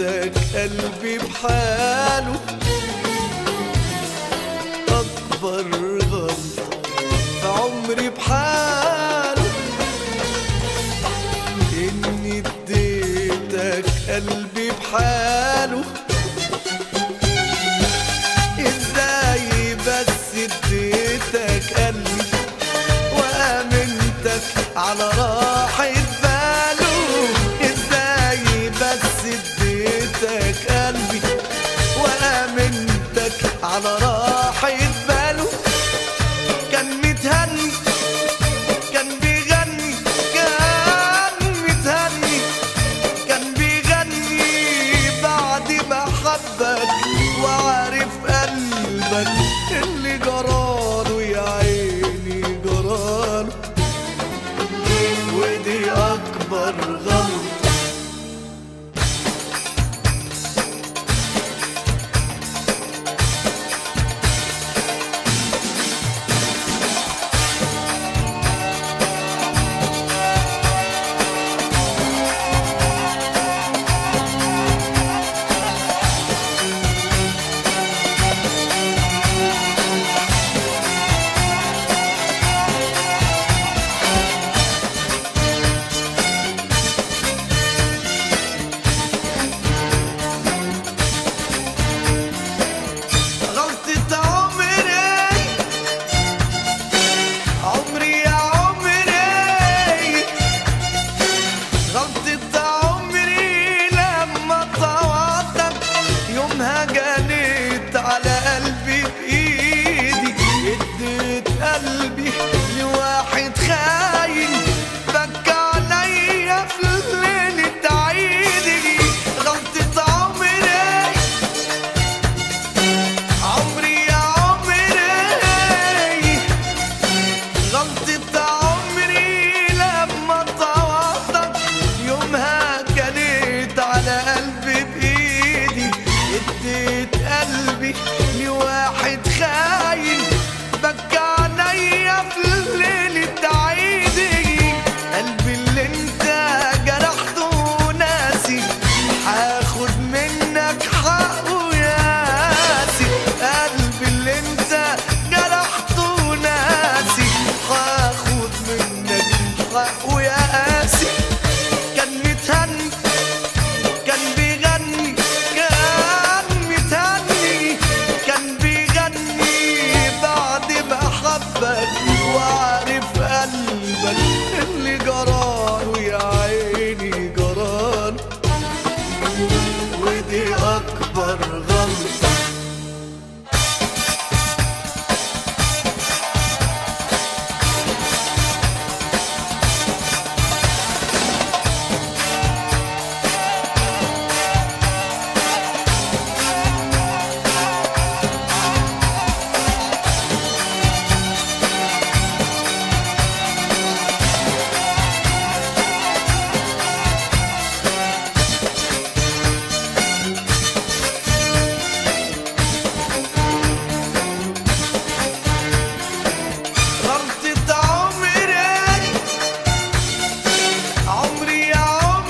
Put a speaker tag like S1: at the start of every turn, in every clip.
S1: اديتك قلبي بحاله اكبر غلطة في عمري بحاله اني اديتك قلبي بحاله ازاي بس اديتك قلبي وامنتك على راحة باله ازاي بس اديتك قلبي وامنتك على راحة باله كان متهني كان بيغني كان متهني كان بيغني بعد ما حبك وعارف قلبك اللي جراله يا عيني جراله ودي اكبر غلطة غلطة عمري عمري يا عمري غلطة عمري لما طوعتك يومها جنيت على قلبي بإيدي اديت قلبي لواحد خاين بكى عليا في ليلة عيدي غلطة عمري عمري يا عمري غلطة عمري لما طوعتك يومها كانت على قلبي بإيدي اديت قلبي لواحد خاين بكى عليا في ليلة عيدي قلبي اللي انت جرحته ناسي هاخد منك حقه ياسي قلبي اللي انت جرحته ناسي هاخد منك حقه ياسي كان متهني كان بيغني كان متهني كان بيغني بعد ما حبك وعارف قلبك اللي جراله يا عيني جراله ودي أكبر غلطة غلطة عمري عمري يا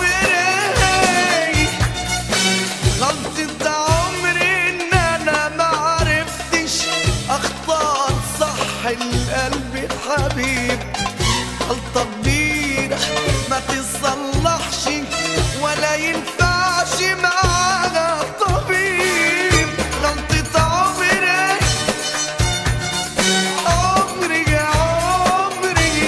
S1: عمري غلطة عمري ان انا ما عرفتش اختار صح القلب حبيب غلطة كبيرة ما تصلحش ولا ينفعش معاها طبيب غلطة عمري عمري يا عمري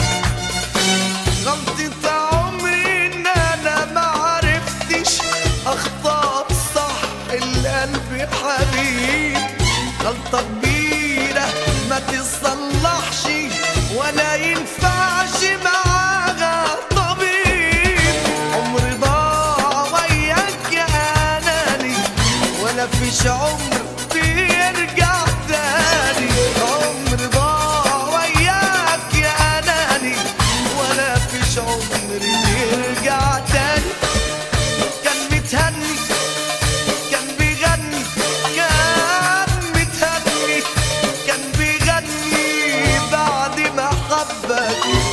S1: غلطة عمري ان انا ما عرفتش اختار صح القلب حبيب غلطة كبيرة ما تصلحش ولا ينفعش معاها طبيب عمري ضاع وياك يا اناني ولا فيش عمر بيرجع تاني عمري ضاع وياك يا اناني ولا فيش عمر بيرجع تاني كان متهني كان بيغني كان متهني كان بيغني بعد ما حبك